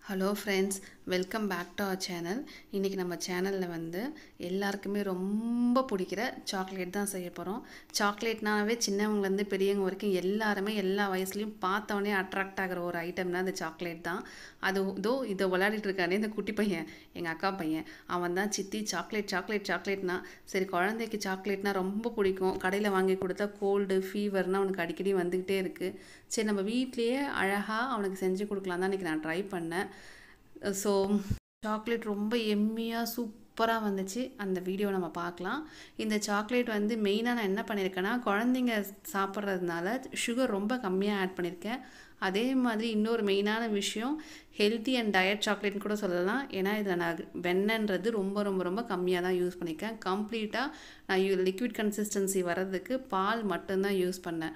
hello friends welcome back to our channel இன்றைக்கி நம்ம சேனலில் வந்து எல்லாருக்குமே ரொம்ப பிடிக்கிற சாக்லேட் தான் செய்ய போகிறோம் சாக்லேட்னாவே சின்னவங்கலேருந்து பெரியவங்க வரைக்கும் எல்லாருமே எல்லா வயசுலேயும் பார்த்தோன்னே அட்ராக்ட் ஆகிற ஒரு ஐட்டம்னா அந்த சாக்லேட் தான் அது இதோ இதை விளையாடிட்டு இருக்கானே இந்த குட்டி பையன் எங்கள் அக்கா பையன் அவன் தான் சித்தி சாக்லேட் சாக்லேட் சாக்லேட்னா சரி குழந்தைக்கு சாக்லேட்னா ரொம்ப பிடிக்கும் கடையில் வாங்கி கொடுத்தா கோல்டு ஃபீவர்னால் அவனுக்கு அடிக்கடி வந்துக்கிட்டே இருக்குது சரி நம்ம வீட்லேயே அழகாக அவனுக்கு செஞ்சு கொடுக்கலாம் தான் இன்றைக்கி நான் ட்ரை பண்ணேன் ஸோ சாக்லேட் ரொம்ப எம்மியாக சூப்பராக வந்துச்சு அந்த வீடியோ நம்ம பார்க்கலாம் இந்த சாக்லேட் வந்து மெயினாக நான் என்ன பண்ணியிருக்கேன்னா குழந்தைங்க சாப்பிட்றதுனால சுகர் ரொம்ப கம்மியாக ஆட் பண்ணியிருக்கேன் அதே மாதிரி இன்னொரு மெயினான விஷயம் ஹெல்த்தி அண்ட் டயட் சாக்லேட்னு கூட சொல்லலாம் ஏன்னா இதில் நான் வெண்ணன்றது ரொம்ப ரொம்ப ரொம்ப கம்மியாக தான் யூஸ் பண்ணியிருக்கேன் கம்ப்ளீட்டாக நான் லிக்விட் கன்சிஸ்டன்சி வர்றதுக்கு பால் மட்டும்தான் யூஸ் பண்ணேன்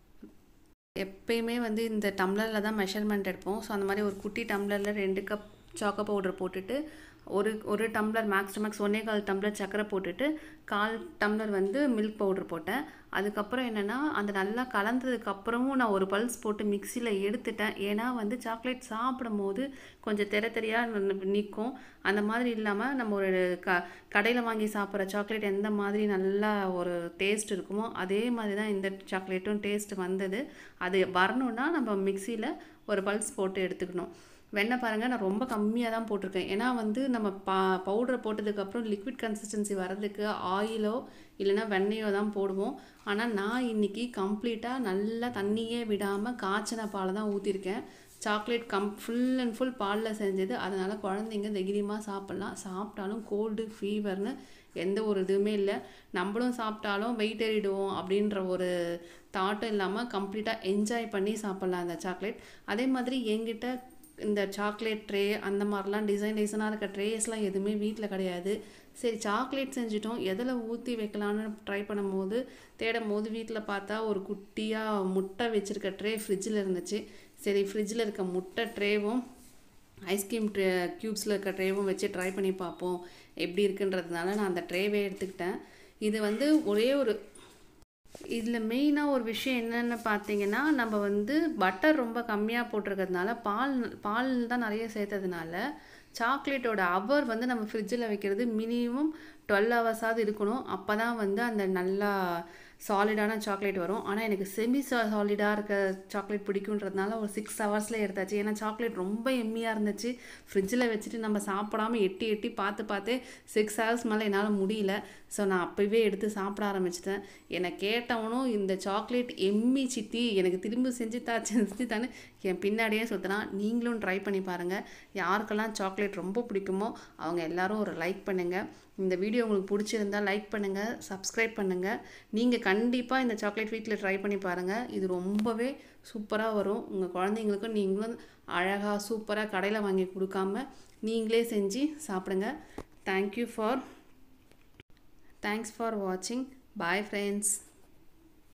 எப்பயுமே வந்து இந்த டம்ளரில் தான் மெஷர்மெண்ட் எடுப்போம் ஸோ அந்த மாதிரி ஒரு குட்டி டம்ளரில் ரெண்டு கப் சாக்கோ பவுடர் போட்டுட்டு ஒரு ஒரு டம்ளர் மேக்ஸ் டு மேக்ஸ் ஒன்றே கால் டம்ளர் சர்க்கரை போட்டுட்டு கால் டம்ளர் வந்து மில்க் பவுடர் போட்டேன் அதுக்கப்புறம் என்னென்னா அந்த நல்லா கலந்ததுக்கப்புறமும் நான் ஒரு பல்ஸ் போட்டு மிக்சியில் எடுத்துட்டேன் ஏன்னா வந்து சாக்லேட் சாப்பிடும் போது கொஞ்சம் தெர தெரியாக நிற்கும் அந்த மாதிரி இல்லாமல் நம்ம ஒரு க கடையில் வாங்கி சாப்பிட்ற சாக்லேட் எந்த மாதிரி நல்லா ஒரு டேஸ்ட் இருக்குமோ அதே மாதிரி தான் இந்த சாக்லேட்டும் டேஸ்ட் வந்தது அது வரணுன்னா நம்ம மிக்சியில் ஒரு பல்ஸ் போட்டு எடுத்துக்கணும் வெண்ணெய் பாருங்கள் நான் ரொம்ப கம்மியாக தான் போட்டிருக்கேன் ஏன்னா வந்து நம்ம பா பவுடரை போட்டதுக்கப்புறம் லிக்விட் கன்சிஸ்டன்சி வர்றதுக்கு ஆயிலோ இல்லைன்னா வெண்ணெயோ தான் போடுவோம் ஆனால் நான் இன்றைக்கி கம்ப்ளீட்டாக நல்லா தண்ணியே விடாமல் காய்ச்சின பாலை தான் ஊற்றிருக்கேன் சாக்லேட் கம் ஃபுல் அண்ட் ஃபுல் பாலில் செஞ்சது அதனால் குழந்தைங்க தைரியமாக சாப்பிட்லாம் சாப்பிட்டாலும் கோல்டு ஃபீவர்னு எந்த ஒரு இதுவுமே இல்லை நம்மளும் சாப்பிட்டாலும் வெயிட் ஏறிடுவோம் அப்படின்ற ஒரு தாட்டும் இல்லாமல் கம்ப்ளீட்டாக என்ஜாய் பண்ணி சாப்பிட்லாம் அந்த சாக்லேட் அதே மாதிரி என்கிட்ட இந்த சாக்லேட் ட்ரே அந்த மாதிரிலாம் டிசைன் டிசைனாக இருக்க ட்ரேஸ்லாம் எதுவுமே வீட்டில் கிடையாது சரி சாக்லேட் செஞ்சிட்டோம் எதில் ஊற்றி வைக்கலான்னு ட்ரை பண்ணும்போது தேடும் போது வீட்டில் பார்த்தா ஒரு குட்டியாக முட்டை வச்சுருக்க ட்ரே ஃப்ரிட்ஜில் இருந்துச்சு சரி ஃப்ரிட்ஜில் இருக்க முட்டை ட்ரேவும் ஐஸ்கிரீம் ட்ரே க்யூப்ஸில் இருக்க ட்ரேவும் வச்சு ட்ரை பண்ணி பார்ப்போம் எப்படி இருக்குன்றதுனால நான் அந்த ட்ரேவே எடுத்துக்கிட்டேன் இது வந்து ஒரே ஒரு இதில் மெயினாக ஒரு விஷயம் என்னென்னு பார்த்தீங்கன்னா நம்ம வந்து பட்டர் ரொம்ப கம்மியாக போட்டிருக்கிறதுனால பால் பால் தான் நிறைய சேர்த்ததுனால சாக்லேட்டோட அவர் வந்து நம்ம ஃப்ரிட்ஜில் வைக்கிறது மினிமம் டுவெல் ஹவர்ஸாவது இருக்கணும் அப்போ தான் வந்து அந்த நல்லா சாலிடான சாக்லேட் வரும் ஆனால் எனக்கு செமி சாலிடாக இருக்க சாக்லேட் பிடிக்குன்றதுனால ஒரு சிக்ஸ் ஹவர்ஸில் எடுத்தாச்சு ஏன்னா சாக்லேட் ரொம்ப எம்மியாக இருந்துச்சு ஃப்ரிட்ஜில் வச்சுட்டு நம்ம சாப்பிடாம எட்டி எட்டி பார்த்து பார்த்து சிக்ஸ் ஹவர்ஸ் மேலே என்னால் முடியல ஸோ நான் அப்போவே எடுத்து சாப்பிட ஆரம்பிச்சிட்டேன் என்னை கேட்டவனும் இந்த சாக்லேட் எம்மி சித்தி எனக்கு திரும்ப செஞ்சு தா செஞ்சு தானே என் பின்னாடியே சுற்றினா நீங்களும் ட்ரை பண்ணி பாருங்கள் யாருக்கெல்லாம் சாக்லேட் ரொம்ப பிடிக்குமோ அவங்க எல்லோரும் ஒரு லைக் பண்ணுங்கள் இந்த வீடியோ உங்களுக்கு பிடிச்சிருந்தால் லைக் பண்ணுங்கள் சப்ஸ்கிரைப் பண்ணுங்கள் நீங்கள் கண்டிப்பாக இந்த சாக்லேட் வீட்டில் ட்ரை பண்ணி பாருங்கள் இது ரொம்பவே சூப்பராக வரும் உங்கள் குழந்தைங்களுக்கும் நீங்களும் அழகாக சூப்பராக கடையில் வாங்கி கொடுக்காம நீங்களே செஞ்சு சாப்பிடுங்க தேங்க்யூ ஃபார் தேங்க்ஸ் ஃபார் வாட்சிங் பாய் ஃப்ரெண்ட்ஸ்